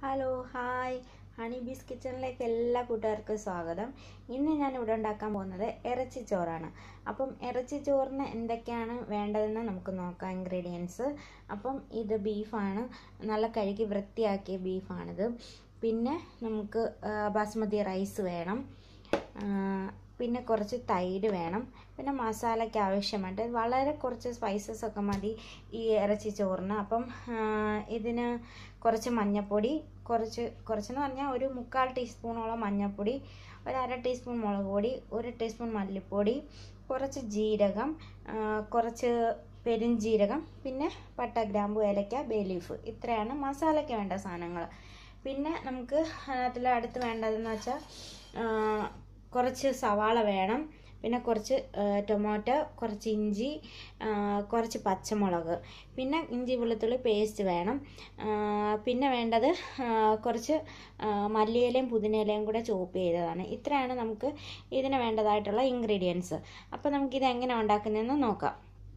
hello hi honey ബീസ് കിച്ചണിലേക്ക് എല്ലാ കൂട്ടുകാർക്കും സ്വാഗതം ഇന്ന് ഞാൻ ഇവിടെ ഉണ്ടാക്കാൻ പോകുന്നത് ഇറച്ചി ചോറാണ് അപ്പം ഇറച്ചി ചോറിന് എന്തൊക്കെയാണ് വേണ്ടതെന്ന് നമുക്ക് നോക്കാം ഇൻഗ്രീഡിയൻസ് അപ്പം ഇത് ബീഫാണ് നല്ല കഴുകി വൃത്തിയാക്കിയ ബീഫാണിത് പിന്നെ നമുക്ക് ആ, ബാസ്മതി റൈസ് വേണം ആ, പിന്നെ കുറച്ച് തൈര് വേണം പിന്നെ മസാലയ്ക്ക് ആവശ്യമായിട്ട് വളരെ കുറച്ച് സ്പൈസസ് ഒക്കെ മതി ഈ ഇറച്ചി ചോറിന് അപ്പം ആ, ഇതിന് കുറച്ച് മഞ്ഞൾപ്പൊടി കുറച്ച് കുറച്ചെന്ന് പറഞ്ഞാൽ ഒരു മുക്കാൽ ടീസ്പൂണോളം മഞ്ഞൾപ്പൊടി ഒരു അര ടീസ്പൂൺ മുളക് പൊടി ഒരു ടീസ്പൂൺ മല്ലിപ്പൊടി കുറച്ച് ജീരകം ആ, കുറച്ച് പെരുംജീരകം പിന്നെ പട്ട ഗ്രാമ്പു ഏലക്ക ബേ ലീഫ് ഇത്രയാണ് മസാലയ്ക്ക് വേണ്ട സാധനങ്ങൾ പിന്നെ നമുക്ക് അതിൽ അടുത്ത് വേണ്ടതെന്ന് വെച്ചാൽ ആ, കുറച്ച് സവാള വേണം പിന്നെ കുറച്ച് ആ, ടൊമാറ്റോ കുറച്ച് ഇഞ്ചി ആ, കുറച്ച് പച്ചമുളക് പിന്നെ ഇഞ്ചി വെളുത്തുള്ളി പേസ്റ്റ് വേണം ആ, പിന്നെ വേണ്ടത് ആ, കുറച്ച് ആ, മല്ലിയിലയും പുതിനയിലയും കൂടെ ചോപ്പ് ചെയ്തതാണ് ഇത്രയാണ് നമുക്ക് ഇതിന് വേണ്ടതായിട്ടുള്ള ഇൻഗ്രീഡിയൻസ് അപ്പോൾ നമുക്കിത് എങ്ങനെ ഉണ്ടാക്കുന്നതെന്ന് നോക്കാം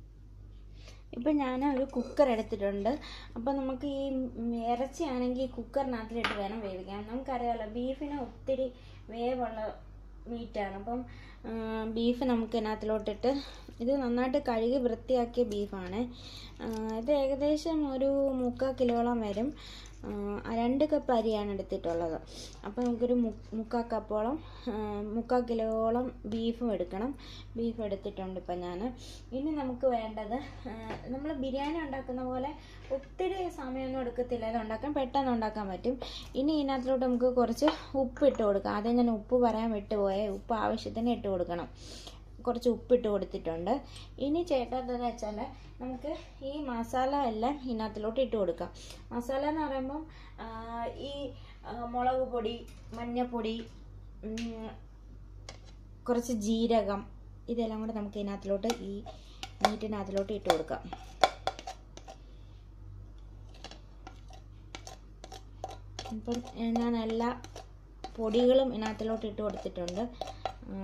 ഇപ്പം ഞാൻ ഒരു കുക്കർ എടുത്തിട്ടുണ്ട് അപ്പം നമുക്ക് ഈ ഉം, ഇറച്ചിയാണെങ്കിൽ കുക്കറിനകത്തിലിട്ട് വേണം വേവിക്കാൻ നമുക്കറിയാമല്ലോ ബീഫിന് ഒത്തിരി വേവുള്ള മീറ്റാണ് അപ്പം ആ, ബീഫ് നമുക്ക് ഇതിനകത്തിലോട്ടിട്ട് ഇത് നന്നായിട്ട് കഴുകി വൃത്തിയാക്കിയ ബീഫാണ് ആ, ഇത് ഏകദേശം ഒരു മുക്കാൽ കിലോളം വരും ആ, രണ്ട് കപ്പ് അരിയാണ് എടുത്തിട്ടുള്ളത് അപ്പോൾ നമുക്കൊരു മു മുക്കാൽ കപ്പോളം ആ, മുക്കാൽ കിലോളം ബീഫും എടുക്കണം ബീഫ് എടുത്തിട്ടുണ്ട് ഇപ്പം ഞാൻ ഇനി നമുക്ക് വേണ്ടത് നമ്മൾ ബിരിയാണി ഉണ്ടാക്കുന്ന പോലെ ഒത്തിരി സമയമൊന്നും എടുക്കത്തില്ല ഇത് ഉണ്ടാക്കാൻ പെട്ടെന്ന് ഉണ്ടാക്കാൻ പറ്റും ഇനി ഇതിനകത്തിലോട്ട് നമുക്ക് കുറച്ച് ഉപ്പ് ഇട്ട് കൊടുക്കാം ആദ്യം ഞാൻ ഉപ്പ് പറയാൻ വിട്ടുപോയേ ഉപ്പ് ആവശ്യത്തിന് ഇട്ട് കൊടുക്കണം കുറച്ച് ഉപ്പിട്ട് കൊടുത്തിട്ടുണ്ട് ഇനി ചേട്ടതെന്ന് വെച്ചാൽ നമുക്ക് ഈ മസാല എല്ലാം ഇതിനകത്തിലോട്ട് ഇട്ട് കൊടുക്കാം മസാല എന്ന് പറയുമ്പം ആ, ഈ ആ, മുളക് പൊടി മഞ്ഞൾപ്പൊടി ഉം, കുറച്ച് ജീരകം ഇതെല്ലാം കൂടെ നമുക്ക് ഇതിനകത്തിലോട്ട് ഈ മീറ്റിനകത്തിലോട്ട് ഇട്ട് കൊടുക്കാം ഇപ്പം ഞാൻ എല്ലാ പൊടികളും ഇതിനകത്തിലോട്ട് ഇട്ട് കൊടുത്തിട്ടുണ്ട് ആ,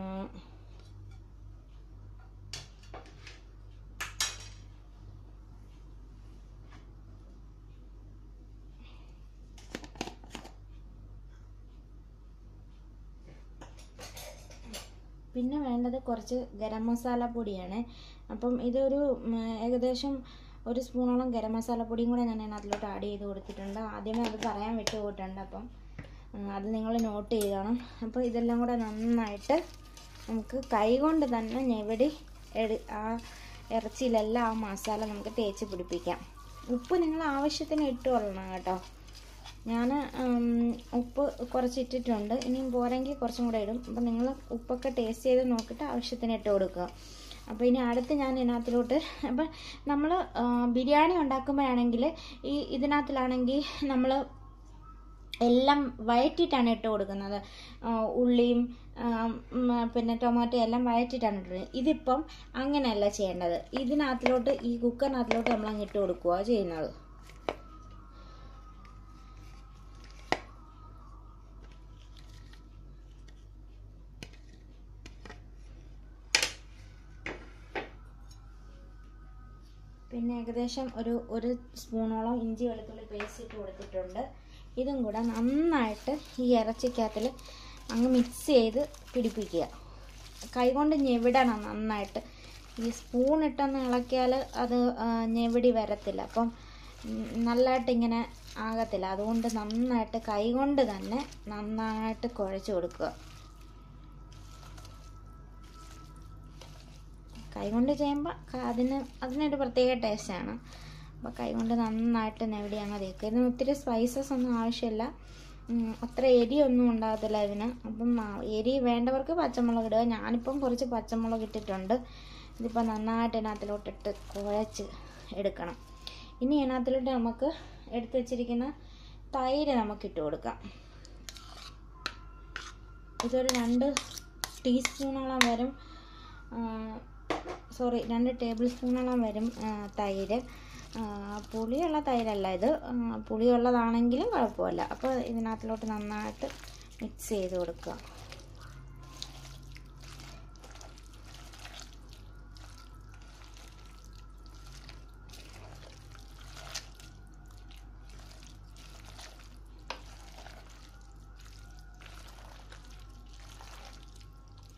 പിന്നെ വേണ്ടത് കുറച്ച് ഗരം മസാല പൊടിയാണ് അപ്പം ഇതൊരു ഉം, ഏകദേശം ഒരു സ്പൂണോളം ഗരം മസാല പൊടിയും കൂടെ ഞാൻ അതിലോട്ട് ആഡ് ചെയ്ത് കൊടുത്തിട്ടുണ്ട് ആദ്യമേ അത് പറയാൻ വിട്ടു പോയിട്ടുണ്ട് അപ്പം ഉം, അത് നിങ്ങൾ നോട്ട് ചെയ്യണം അപ്പോൾ ഇതെല്ലാം കൂടെ നന്നായിട്ട് നമുക്ക് കൈകൊണ്ട് തന്നെ ഞെവടി എടു ആ ഇറച്ചിയിലെല്ലാം ആ മസാല നമുക്ക് തേച്ച് പിടിപ്പിക്കാം ഉപ്പ് നിങ്ങൾ ആവശ്യത്തിന് ഇട്ട് കൊള്ളണം കേട്ടോ ഞാൻ ഉപ്പ് കുറച്ച് ഇട്ടിട്ടുണ്ട് ഇനിയും പോരെങ്കിൽ കുറച്ചും കൂടെ ഇടും അപ്പം നിങ്ങൾ ഉപ്പൊക്കെ ടേസ്റ്റ് ചെയ്ത് നോക്കിയിട്ട് ആവശ്യത്തിന് ഇട്ട് കൊടുക്കുക അപ്പോൾ ഇനി അടുത്ത് ഞാൻ ഇതിനകത്തിലോട്ട് അപ്പം നമ്മൾ ബിരിയാണി ഉണ്ടാക്കുമ്പോഴാണെങ്കിൽ ഈ ഇതിനകത്തിലാണെങ്കിൽ നമ്മൾ എല്ലാം വഴറ്റിയിട്ടാണ് ഇട്ട് കൊടുക്കുന്നത് ആ, ഉള്ളിയും ആ, ഉം, പിന്നെ ടൊമാറ്റോ എല്ലാം വഴറ്റിയിട്ടാണ് ഇട്ടത് ഇതിപ്പം അങ്ങനെയല്ല ചെയ്യേണ്ടത് ഇതിനകത്തിലോട്ട് ഈ കുക്കറിനകത്തിലോട്ട് നമ്മൾ അങ്ങ് ഇട്ട് കൊടുക്കുക ചെയ്യുന്നത് പിന്നെ ഏകദേശം ഒരു ഒരു സ്പൂണോളം ഇഞ്ചി വെളുത്തുള്ളി പേസ്റ്റ് ഇട്ട് കൊടുത്തിട്ടുണ്ട് ഇതും കൂടെ നന്നായിട്ട് ഈ ഇറച്ചിക്കകത്തിൽ അങ്ങ് മിക്സ് ചെയ്ത് പിടിപ്പിക്കുക കൈകൊണ്ട് ഞെവിടണം നന്നായിട്ട് ഈ സ്പൂൺ ഇട്ടൊന്ന് ഇളക്കിയാൽ അത് ആ, ഞെവിടി വരത്തില്ല അപ്പം ഉം, നല്ലതായിട്ട് ഇങ്ങനെ ആകത്തില്ല അതുകൊണ്ട് നന്നായിട്ട് കൈകൊണ്ട് തന്നെ നന്നായിട്ട് കുഴച്ച് കൊടുക്കുക കൈകൊണ്ട് ചെയ്യുമ്പോൾ അതിന് അതിനൊരു പ്രത്യേക ടേസ്റ്റാണ് അപ്പോൾ കൈകൊണ്ട് നന്നായിട്ട് നെവിടി അങ്ങ് തേക്കുക ഇതിന് ഒത്തിരി സ്പൈസസ് ഒന്നും ആവശ്യമില്ല ഉം, അത്ര എരിയൊന്നും ഉണ്ടാകത്തില്ല ഇതിന് അപ്പം ആ, എരി വേണ്ടവർക്ക് പച്ചമുളക് ഇടുക ഞാനിപ്പം കുറച്ച് പച്ചമുളക് ഇട്ടിട്ടുണ്ട് ഇതിപ്പോൾ നന്നായിട്ട് ഇതിനകത്തിലോട്ടിട്ട് കുഴച്ച് എടുക്കണം ഇനി ഇതിനകത്തിലോട്ട് നമുക്ക് എടുത്ത് വെച്ചിരിക്കുന്ന തൈര് നമുക്ക് ഇട്ട് കൊടുക്കാം ഇതൊരു രണ്ട് ടീസ്പൂണോളം വരും സോറി രണ്ട് ടേബിൾ സ്പൂണോളം വരും ആ, തൈര് ആ, പുളിയുള്ള തൈരല്ല ഇത് ആ, പുളിയുള്ളതാണെങ്കിലും കുഴപ്പമില്ല അപ്പോൾ ഇതിനകത്തിലോട്ട് നന്നായിട്ട് മിക്സ് ചെയ്ത് കൊടുക്കുക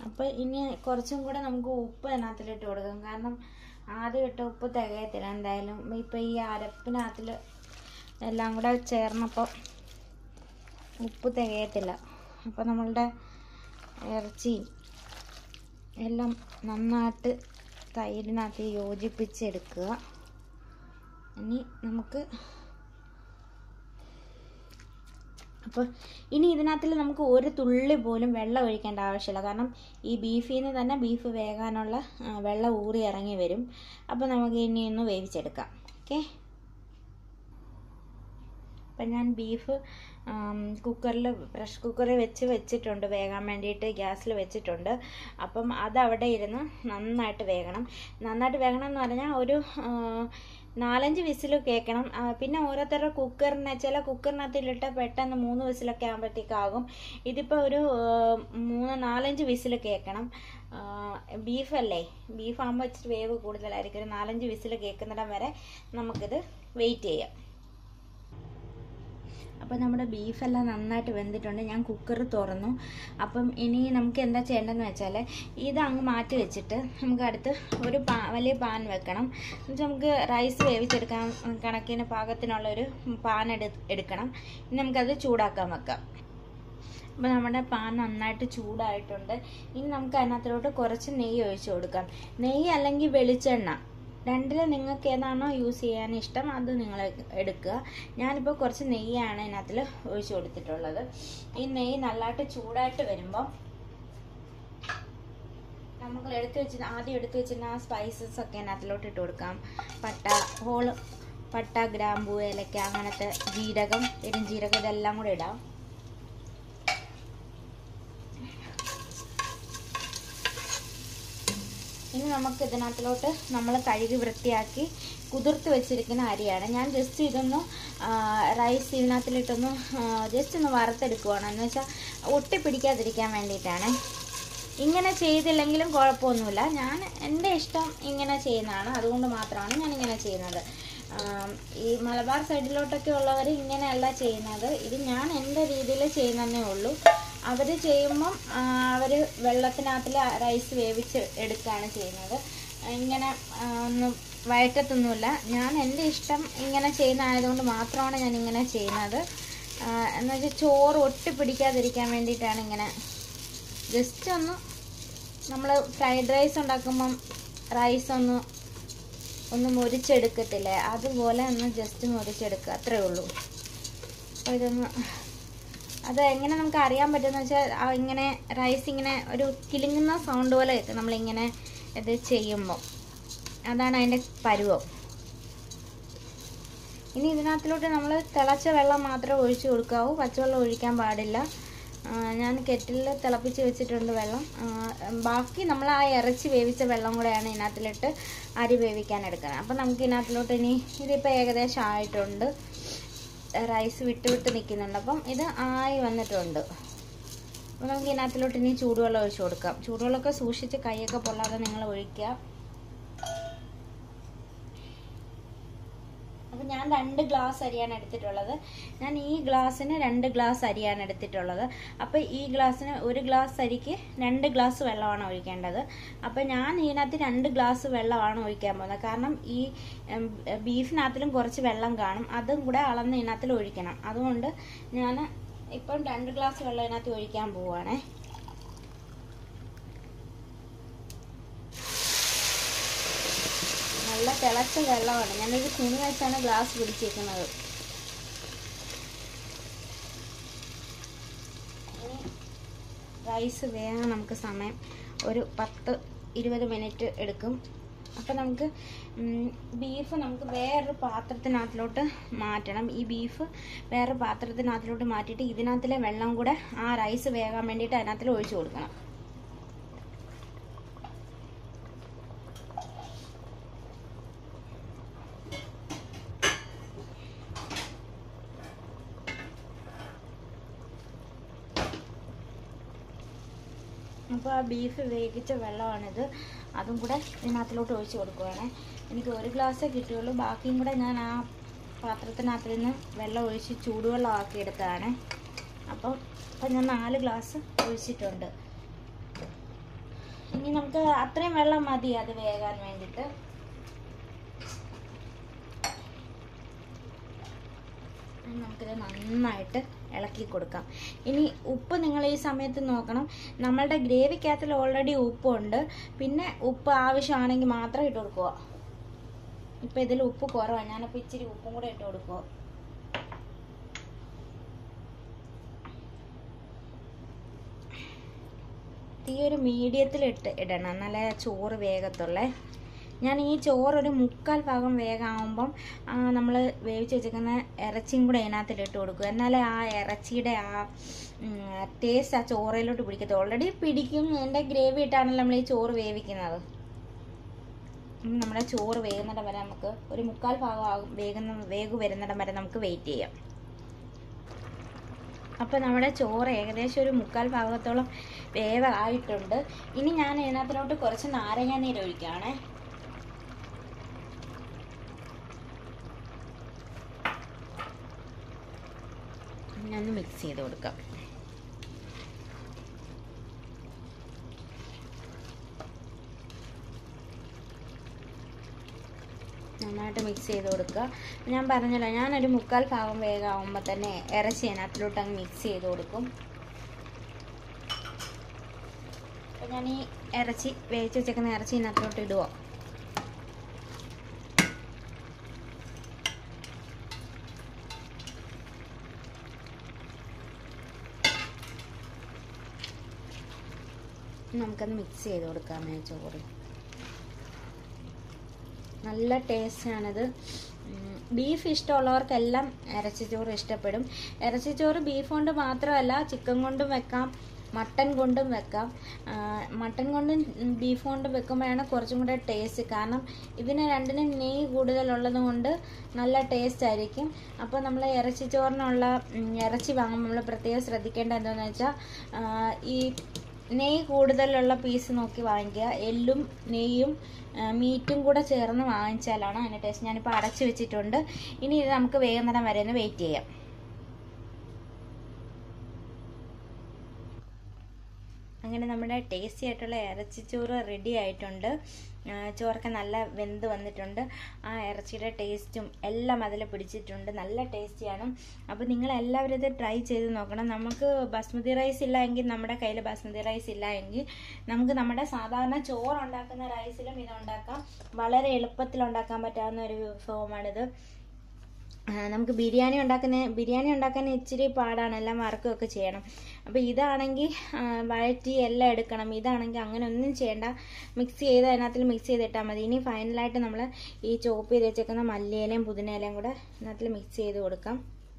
അപ്പോൾ ഇനി കുറച്ചും കൂടെ നമുക്ക് ഉപ്പ് അതിനകത്തിലിട്ട് കൊടുക്കാം കാരണം ആദ്യം ഇട്ട ഉപ്പ് തികയത്തില്ല എന്തായാലും ഇപ്പോൾ ഈ അരപ്പിനകത്തിൽ എല്ലാം കൂടെ ചേർന്നപ്പോൾ ഉപ്പ് തികയത്തില്ല അപ്പോൾ നമ്മളുടെ ഇറച്ചിയും എല്ലാം നന്നായിട്ട് തൈരിനകത്ത് യോജിപ്പിച്ചെടുക്കുക ഇനി നമുക്ക് അപ്പോൾ ഇനി ഇതിനകത്തിൽ നമുക്ക് ഒരു തുള്ളി പോലും വെള്ളം ഒഴിക്കേണ്ട ആവശ്യമില്ല കാരണം ഈ ബീഫിൽ നിന്ന് തന്നെ ബീഫ് വേകാനുള്ള ആ, വെള്ളം ഊറി ഇറങ്ങി വരും അപ്പോൾ നമുക്ക് ഇനി ഒന്ന് വേവിച്ചെടുക്കാം ഓക്കെ അപ്പം ഞാൻ ബീഫ് കുക്കറിൽ പ്രഷർ കുക്കറിൽ വെച്ച് വെച്ചിട്ടുണ്ട് വേകാൻ വേണ്ടിയിട്ട് ഗ്യാസിൽ വെച്ചിട്ടുണ്ട് അപ്പം അതവിടെ ഇരുന്ന് നന്നായിട്ട് വേകണം നന്നായിട്ട് വേകണം എന്ന് പറഞ്ഞാൽ ഒരു ആ, നാലഞ്ച് വിസിൽ കേൾക്കണം ആ, പിന്നെ ഓരോരുത്തരുടെ കുക്കറിന് ചില കുക്കറിനകത്തിലിട്ട് പെട്ടെന്ന് മൂന്ന് വിസിലൊക്കെ ആകുമ്പോഴത്തേക്കാകും ഇതിപ്പോൾ ഒരു ആ, മൂന്ന് നാലഞ്ച് വിസിൽ കേൾക്കണം ബീഫല്ലേ ബീഫ് ആകുമ്പോൾ ഇച്ചിരി വേവ് കൂടുതലായിരിക്കും ഒരു നാലഞ്ച് വിസിൽ കേൾക്കുന്നിടം വരെ നമുക്കിത് വെയിറ്റ് ചെയ്യാം അപ്പോൾ നമ്മുടെ ബീഫെല്ലാം നന്നായിട്ട് വെന്തിട്ടുണ്ട് ഞാൻ കുക്കർ തുറന്നു അപ്പം ഇനി നമുക്ക് എന്താ ചെയ്യേണ്ടതെന്ന് വെച്ചാൽ ഇത് അങ്ങ് മാറ്റി വെച്ചിട്ട് നമുക്ക് അടുത്ത് ഒരു പാ വലിയ പാൻ വെക്കണം എന്നുവെച്ചാൽ നമുക്ക് റൈസ് വേവിച്ചെടുക്കാൻ കണക്കിന് പാകത്തിനുള്ളൊരു പാൻ എടു എടുക്കണം ഇനി നമുക്കത് ചൂടാക്കാൻ വെക്കാം അപ്പോൾ നമ്മുടെ പാൻ നന്നായിട്ട് ചൂടായിട്ടുണ്ട് ഇനി നമുക്ക് അതിനകത്തോട്ട് കുറച്ച് നെയ്യ് ഒഴിച്ചു കൊടുക്കാം നെയ്യ് അല്ലെങ്കിൽ വെളിച്ചെണ്ണ രണ്ടിൽ നിങ്ങൾക്ക് ഏതാണോ യൂസ് ചെയ്യാൻ ഇഷ്ടം അത് നിങ്ങൾ എടുക്കുക ഞാനിപ്പോൾ കുറച്ച് നെയ്യാണ് ഇതിനകത്തിൽ ഒഴിച്ചു കൊടുത്തിട്ടുള്ളത് ഈ നെയ്യ് നല്ലതായിട്ട് ചൂടായിട്ട് വരുമ്പോൾ നമുക്ക് എടുത്തു വെച്ചിട്ട് ആദ്യം എടുത്തു വെച്ചിരുന്ന ആ സ്പൈസസ് ഒക്കെ അതിനകത്തിലോട്ട് ഇട്ട് കൊടുക്കാം പട്ട ഹോള് പട്ട ഗ്രാമ്പൂ ഏലക്ക അങ്ങനത്തെ ജീരകം പെരുംജീരകം ഇതെല്ലാം കൂടെ ഇടാം ഇനി നമുക്ക് ഇതിനകത്തിലോട്ട് നമ്മൾ കഴുകി വൃത്തിയാക്കി കുതിർത്ത് വെച്ചിരിക്കുന്ന അരിയാണ് ഞാൻ ജസ്റ്റ് ഇതൊന്ന് റൈസ് ഇതിനകത്തിലിട്ടൊന്ന് ജസ്റ്റ് ഒന്ന് വറുത്തെടുക്കുവാണ് എന്ന് വെച്ചാൽ ഒട്ടിപ്പിടിക്കാതിരിക്കാൻ വേണ്ടിയിട്ടാണ് ഇങ്ങനെ ചെയ്തില്ലെങ്കിലും കുഴപ്പമൊന്നുമില്ല ഞാൻ എൻ്റെ ഇഷ്ടം ഇങ്ങനെ ചെയ്യുന്നതാണ് അതുകൊണ്ട് മാത്രമാണ് ഞാൻ ഇങ്ങനെ ചെയ്യുന്നത് ആം, ഈ മലബാർ സൈഡിലോട്ടൊക്കെ ഉള്ളവർ ഇങ്ങനെയല്ല ചെയ്യുന്നത് ഇത് ഞാൻ എൻ്റെ രീതിയിൽ ചെയ്യുന്നതേ ഉള്ളൂ അവർ ചെയ്യുമ്പം അവർ വെള്ളത്തിനകത്തിൽ റൈസ് വേവിച്ച് എടുക്കുകയാണ് ചെയ്യുന്നത് ഇങ്ങനെ ആ, ഒന്നും വഴറ്റത്തൊന്നുമില്ല ഞാൻ എൻ്റെ ഇഷ്ടം ഇങ്ങനെ ചെയ്യുന്ന ആയതുകൊണ്ട് മാത്രമാണ് ഞാൻ ഇങ്ങനെ ചെയ്യുന്നത് ആ, എന്ന് വെച്ചാൽ ചോറ് ഒട്ടിപ്പിടിക്കാതിരിക്കാൻ വേണ്ടിയിട്ടാണ് ഇങ്ങനെ ജസ്റ്റ് ഒന്ന് നമ്മൾ ഫ്രൈഡ് റൈസ് ഉണ്ടാക്കുമ്പം റൈസ് ഒന്ന് ഒന്ന് മുരിച്ചെടുക്കത്തില്ലേ അതുപോലെ ഒന്ന് ജസ്റ്റ് മുരിച്ചെടുക്കുക അത്രേ ഉള്ളൂ അപ്പോൾ ഇതൊന്ന് അത് എങ്ങനെ നമുക്ക് അറിയാൻ പറ്റുമെന്ന് വെച്ചാൽ ആ ഇങ്ങനെ റൈസ് ഇങ്ങനെ ഒരു കിലുങ്ങുന്ന സൗണ്ട് പോലെ കേൾക്കും നമ്മളിങ്ങനെ ഇത് ചെയ്യുമ്പോൾ അതാണ് അതിൻ്റെ പരുവം ഇനി ഇതിനകത്തിലോട്ട് നമ്മൾ തിളച്ച വെള്ളം മാത്രമേ ഒഴിച്ചു കൊടുക്കാവൂ പച്ചവെള്ളം ഒഴിക്കാൻ പാടില്ല ആ, ഞാൻ കെറ്റിലിൽ തിളപ്പിച്ച് വെച്ചിട്ടുണ്ട് വെള്ളം ആ, ബാക്കി നമ്മൾ ആ ഇറച്ചി വേവിച്ച വെള്ളം കൂടെയാണ് ഇതിനകത്തിലിട്ട് അരി വേവിക്കാൻ എടുക്കുന്നത് അപ്പം നമുക്ക് ഇതിനകത്തിലോട്ട് ഇനി ഇതിപ്പോൾ ഏകദേശം ആയിട്ടുണ്ട് റൈസ് വിട്ട് വിട്ട് നിൽക്കുന്നുണ്ട് അപ്പം ഇത് ആയി വന്നിട്ടുണ്ട് അപ്പോൾ നമുക്ക് ഇതിനകത്തിലോട്ട് ഇനി ചൂടുവെള്ളം ഒഴിച്ച് കൊടുക്കാം ചൂടുവെള്ളമൊക്കെ സൂക്ഷിച്ച് കൈയൊക്കെ പൊള്ളാതെ നിങ്ങൾ ഒഴിക്കുക അപ്പം ഞാൻ രണ്ട് ഗ്ലാസ് അരിയാണ് എടുത്തിട്ടുള്ളത് ഞാൻ ഈ ഗ്ലാസ്സിന് രണ്ട് ഗ്ലാസ് അരിയാണ് എടുത്തിട്ടുള്ളത് അപ്പോൾ ഈ ഗ്ലാസ്സിന് ഒരു ഗ്ലാസ് അരിക്ക് രണ്ട് ഗ്ലാസ് വെള്ളമാണ് ഒഴിക്കേണ്ടത് അപ്പോൾ ഞാൻ ഇതിനകത്ത് രണ്ട് ഗ്ലാസ് വെള്ളമാണ് ഒഴിക്കാൻ പോകുന്നത് കാരണം ഈ ഉം, ബീഫിനകത്തിലും കുറച്ച് വെള്ളം കാണും അതും കൂടെ അളന്ന് ഇതിനകത്തിൽ ഒഴിക്കണം അതുകൊണ്ട് ഞാൻ ഇപ്പം രണ്ട് ഗ്ലാസ് വെള്ളം ഇതിനകത്ത് ഒഴിക്കാൻ പോവുകയാണേ നല്ല തിളച്ച വെള്ളമാണ് ഞാനൊരു തുണി വെച്ചാണ് ഗ്ലാസ് പിടിച്ചേക്കുന്നത് ഇനി റൈസ് വേകാൻ നമുക്ക് സമയം ഒരു പത്ത് ഇരുപത് മിനിറ്റ് എടുക്കും അപ്പം നമുക്ക് ഉം, ബീഫ് നമുക്ക് വേറൊരു പാത്രത്തിനകത്തിലോട്ട് മാറ്റണം ഈ ബീഫ് വേറെ പാത്രത്തിനകത്തിലോട്ട് മാറ്റിയിട്ട് ഇതിനകത്തിലെ വെള്ളം കൂടെ ആ റൈസ് വേകാൻ വേണ്ടിയിട്ട് അതിനകത്തിൽ ഒഴിച്ചു കൊടുക്കണം അപ്പോൾ ആ ബീഫ് വേവിച്ച വെള്ളമാണിത് അതും കൂടെ ഇതിനകത്തിലോട്ട് ഒഴിച്ച് കൊടുക്കുവാണ് എനിക്ക് ഒരു ഗ്ലാസ്സേ കിട്ടുകയുള്ളൂ ബാക്കിയും കൂടെ ഞാൻ ആ പാത്രത്തിനകത്ത് നിന്ന് വെള്ളം ഒഴിച്ച് ചൂടുവെള്ളം ആക്കി എടുത്തതാണ് അപ്പം അപ്പം ഞാൻ നാല് ഗ്ലാസ് ഒഴിച്ചിട്ടുണ്ട് ഇനി നമുക്ക് അത്രയും വെള്ളം മതി അത് വേകാൻ വേണ്ടിയിട്ട് ഇനി നമുക്കിത് നന്നായിട്ട് ഇളക്കി കൊടുക്കാം ഇനി ഉപ്പ് നിങ്ങൾ ഈ സമയത്ത് നോക്കണം നമ്മളുടെ ഗ്രേവിക്കകത്തിൽ ഓൾറെഡി ഉപ്പുണ്ട് പിന്നെ ഉപ്പ് ആവശ്യമാണെങ്കിൽ മാത്രം ഇട്ട് കൊടുക്കുക ഇപ്പം ഇതിൽ ഉപ്പ് കുറവാണ് ഞാനപ്പോൾ ഇച്ചിരി ഉപ്പും കൂടെ ഇട്ട് കൊടുക്കുക തീ ഒരു മീഡിയത്തിൽ ഇട്ട് ഇടണം എന്നാലേ ചോറ് വേഗത്തുള്ളേ ഞാൻ ഈ ചോറ് ഒരു മുക്കാൽ ഭാഗം വേഗമാകുമ്പം നമ്മൾ വേവിച്ച് വെച്ചേക്കുന്ന ഇറച്ചിയും കൂടെ അതിനകത്തിൽ ഇട്ട് കൊടുക്കും എന്നാലേ ആ ഇറച്ചിയുടെ ആ ടേസ്റ്റ് ആ ചോറയിലോട്ട് പിടിക്കത്തുള്ളൂ ഓൾറെഡി പിടിക്കും എൻ്റെ ഗ്രേവി ഇട്ടാണല്ലോ നമ്മൾ ഈ ചോറ് വേവിക്കുന്നത് ഇനി നമ്മുടെ ചോറ് വേകുന്നിടം വരെ നമുക്ക് ഒരു മുക്കാൽ ഭാഗം ആകും വേകുന്ന വേഗു വരുന്നിടം വരെ നമുക്ക് വെയിറ്റ് ചെയ്യാം അപ്പോൾ നമ്മുടെ ചോറ് ഏകദേശം ഒരു മുക്കാൽ ഭാഗത്തോളം വേവായിട്ടുണ്ട് ഇനി ഞാൻ ഇതിനകത്തിലോട്ട് കുറച്ച് നാരങ്ങ നീര് ഒഴിക്കുകയാണേ ഞാൻ മിക്സ് ചെയ്ത് കൊടുക്കാം നന്നായിട്ട് മിക്സ് ചെയ്ത് കൊടുക്കുക ഞാൻ പറഞ്ഞല്ലോ ഞാനൊരു മുക്കാൽ ഭാഗം വേഗമാകുമ്പോൾ തന്നെ ഇറച്ചി അതിനകത്തിലോട്ട് അങ്ങ് മിക്സ് ചെയ്ത് കൊടുക്കും അപ്പം ഞാൻ ഈ ഇറച്ചി വേവിച്ച് വെച്ചേക്കുന്ന ഇറച്ചി ഇതിനകത്തോട്ട് ഇടുക നമുക്കത് മിക്സ് ചെയ്ത് കൊടുക്കാമേ ചോറ് നല്ല ടേസ്റ്റാണിത് ബീഫ് ഇഷ്ടമുള്ളവർക്കെല്ലാം ഇറച്ചിച്ചോറ് ഇഷ്ടപ്പെടും ഇറച്ചിച്ചോറ് ബീഫ് കൊണ്ട് മാത്രമല്ല ചിക്കൻ കൊണ്ടും വെക്കാം മട്ടൻ കൊണ്ടും വെക്കാം മട്ടൻ കൊണ്ടും ബീഫ് കൊണ്ടും വെക്കുമ്പോഴാണ് കുറച്ചും കൂടെ ടേസ്റ്റ് കാരണം ഇതിന് രണ്ടിനും നെയ്യ് കൂടുതലുള്ളത് കൊണ്ട് നല്ല ടേസ്റ്റ് ആയിരിക്കും അപ്പോൾ നമ്മൾ ഇറച്ചിച്ചോറിനുള്ള ഇറച്ചി വാങ്ങുമ്പോൾ നമ്മൾ പ്രത്യേകം ശ്രദ്ധിക്കേണ്ട എന്താണെന്ന് വെച്ചാൽ ഈ നെയ്യ് കൂടുതലുള്ള പീസ് നോക്കി വാങ്ങിക്കുക എല്ലും നെയ്യും മീറ്റും കൂടെ ചേർന്ന് വാങ്ങിച്ചാലാണ് അതിൻ്റെ ടേസ്റ്റ് ഞാനിപ്പോൾ അടച്ചു വെച്ചിട്ടുണ്ട് ഇനി ഇത് നമുക്ക് വേഗം വരെ ഒന്ന് വെയിറ്റ് ചെയ്യാം അങ്ങനെ നമ്മുടെ ടേസ്റ്റി ആയിട്ടുള്ള ഇറച്ചിച്ചോറ് റെഡി ആയിട്ടുണ്ട് ചോറൊക്കെ നല്ല വെന്ത് വന്നിട്ടുണ്ട് ആ ഇറച്ചിയുടെ ടേസ്റ്റും എല്ലാം അതിൽ പിടിച്ചിട്ടുണ്ട് നല്ല ടേസ്റ്റിയാണ് അപ്പോൾ നിങ്ങൾ എല്ലാവരും ഇത് ട്രൈ ചെയ്ത് നോക്കണം നമുക്ക് ബസ്മതി റൈസ് ഇല്ല എങ്കിൽ നമ്മുടെ കയ്യിൽ ബസ്മതി റൈസ് ഇല്ല എങ്കിൽ നമുക്ക് നമ്മുടെ സാധാരണ ചോറ് ഉണ്ടാക്കുന്ന റൈസിലും ഇത് ഉണ്ടാക്കാം വളരെ എളുപ്പത്തിൽ ഉണ്ടാക്കാൻ പറ്റാവുന്ന ഒരു വിഭവമാണിത് നമുക്ക് ബിരിയാണി ഉണ്ടാക്കുന്ന ബിരിയാണി ഉണ്ടാക്കാൻ ഇച്ചിരി പാടാണ് എല്ലാം വറക്കുകയൊക്കെ ചെയ്യണം അപ്പോൾ ഇതാണെങ്കിൽ വഴറ്റി എല്ലാം എടുക്കണം ഇതാണെങ്കിൽ അങ്ങനെ ഒന്നും ചെയ്യേണ്ട മിക്സ് ചെയ്ത് അതിനകത്തിൽ മിക്സ് ചെയ്തിട്ടാൽ മതി ഇനി ഫൈനലായിട്ട് നമ്മൾ ഈ ചോപ്പ് ചെയ്ത് വെച്ചേക്കുന്ന മല്ലിയിലയും പുതിനയിലയും കൂടെ ഇതിനകത്തിൽ മിക്സ് ചെയ്ത് കൊടുക്കാം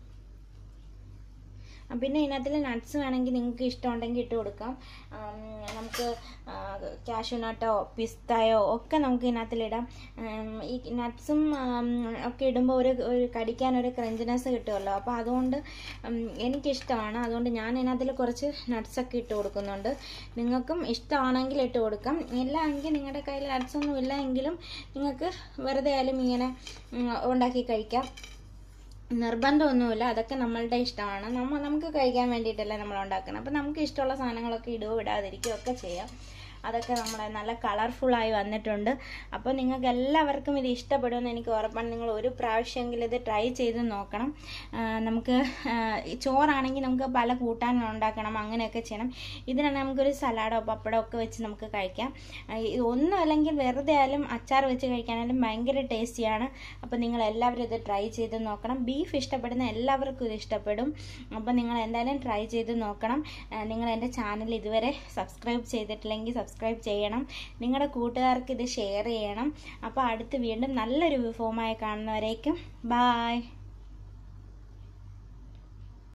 പിന്നെ ഇതിനകത്തിൽ നട്ട്സ് വേണമെങ്കിൽ നിങ്ങൾക്ക് ഇഷ്ടമുണ്ടെങ്കിൽ ഇട്ട് കൊടുക്കാം നമുക്ക് കാഷ്യൂ നട്ടോ പിസ്തയോ ഒക്കെ നമുക്ക് ഇതിനകത്തിലിടാം ഈ നട്ട്സും ഒക്കെ ഇടുമ്പോൾ ഒരു ഒരു കടിക്കാൻ ഒരു ക്രഞ്ചിനെസ് കിട്ടുമല്ലോ അപ്പോൾ അതുകൊണ്ട് എനിക്കിഷ്ടമാണ് അതുകൊണ്ട് ഞാൻ ഇതിനകത്തിൽ കുറച്ച് നട്ട്സൊക്കെ ഇട്ട് കൊടുക്കുന്നുണ്ട് നിങ്ങൾക്കും ഇഷ്ടമാണെങ്കിൽ ഇട്ട് കൊടുക്കാം ഇല്ല എങ്കിൽ നിങ്ങളുടെ കയ്യിൽ നട്ട്സ് ഒന്നും ഇല്ല എങ്കിലും നിങ്ങൾക്ക് വെറുതെ ആയാലും ഇങ്ങനെ ഉണ്ടാക്കി കഴിക്കാം നിർബന്ധമൊന്നുമില്ല അതൊക്കെ നമ്മളുടെ ഇഷ്ടമാണ് നമ്മൾ നമുക്ക് കഴിക്കാൻ വേണ്ടിയിട്ടല്ലേ നമ്മൾ ഉണ്ടാക്കുന്നത് അപ്പോൾ നമുക്ക് ഇഷ്ടമുള്ള സാധനങ്ങളൊക്കെ ഇടുകയോ ഇടാതിരിക്കുകയോ ഒക്കെ ചെയ്യാം അതൊക്കെ നമ്മളെ നല്ല കളർഫുള്ളായി വന്നിട്ടുണ്ട് അപ്പോൾ നിങ്ങൾക്ക് എല്ലാവർക്കും ഇത് ഇഷ്ടപ്പെടുമെന്ന് എനിക്ക് ഉറപ്പാണ് നിങ്ങൾ ഒരു പ്രാവശ്യമെങ്കിലും ഇത് ട്രൈ ചെയ്ത് നോക്കണം നമുക്ക് ചോറാണെങ്കിൽ നമുക്ക് പല കൂട്ടാനും ഉണ്ടാക്കണം അങ്ങനെയൊക്കെ ചെയ്യണം ഇതിനാണ് നമുക്കൊരു സലാഡോ പപ്പടോ ഒക്കെ വെച്ച് നമുക്ക് കഴിക്കാം ഇത് ഒന്നും അല്ലെങ്കിൽ വെറുതെ ആയാലും അച്ചാർ വെച്ച് കഴിക്കാനായാലും ഭയങ്കര ടേസ്റ്റിയാണ് അപ്പോൾ നിങ്ങൾ എല്ലാവരും ഇത് ട്രൈ ചെയ്ത് നോക്കണം ബീഫ് ഇഷ്ടപ്പെടുന്ന എല്ലാവർക്കും ഇത് ഇഷ്ടപ്പെടും അപ്പോൾ നിങ്ങൾ എന്തായാലും ട്രൈ ചെയ്ത് നോക്കണം നിങ്ങൾ എൻ്റെ ചാനൽ ഇതുവരെ സബ്സ്ക്രൈബ് ചെയ്തിട്ടില്ലെങ്കിൽ സബ്സ്ക്രൈബ് ചെയ്യണം നിങ്ങളുടെ കൂട്ടുകാർക്ക് ഇത് ഷെയർ ചെയ്യണം അപ്പോൾ അടുത്ത് വീണ്ടും നല്ലൊരു വിഭവമായി കാണുന്നവരേക്കും ബായ്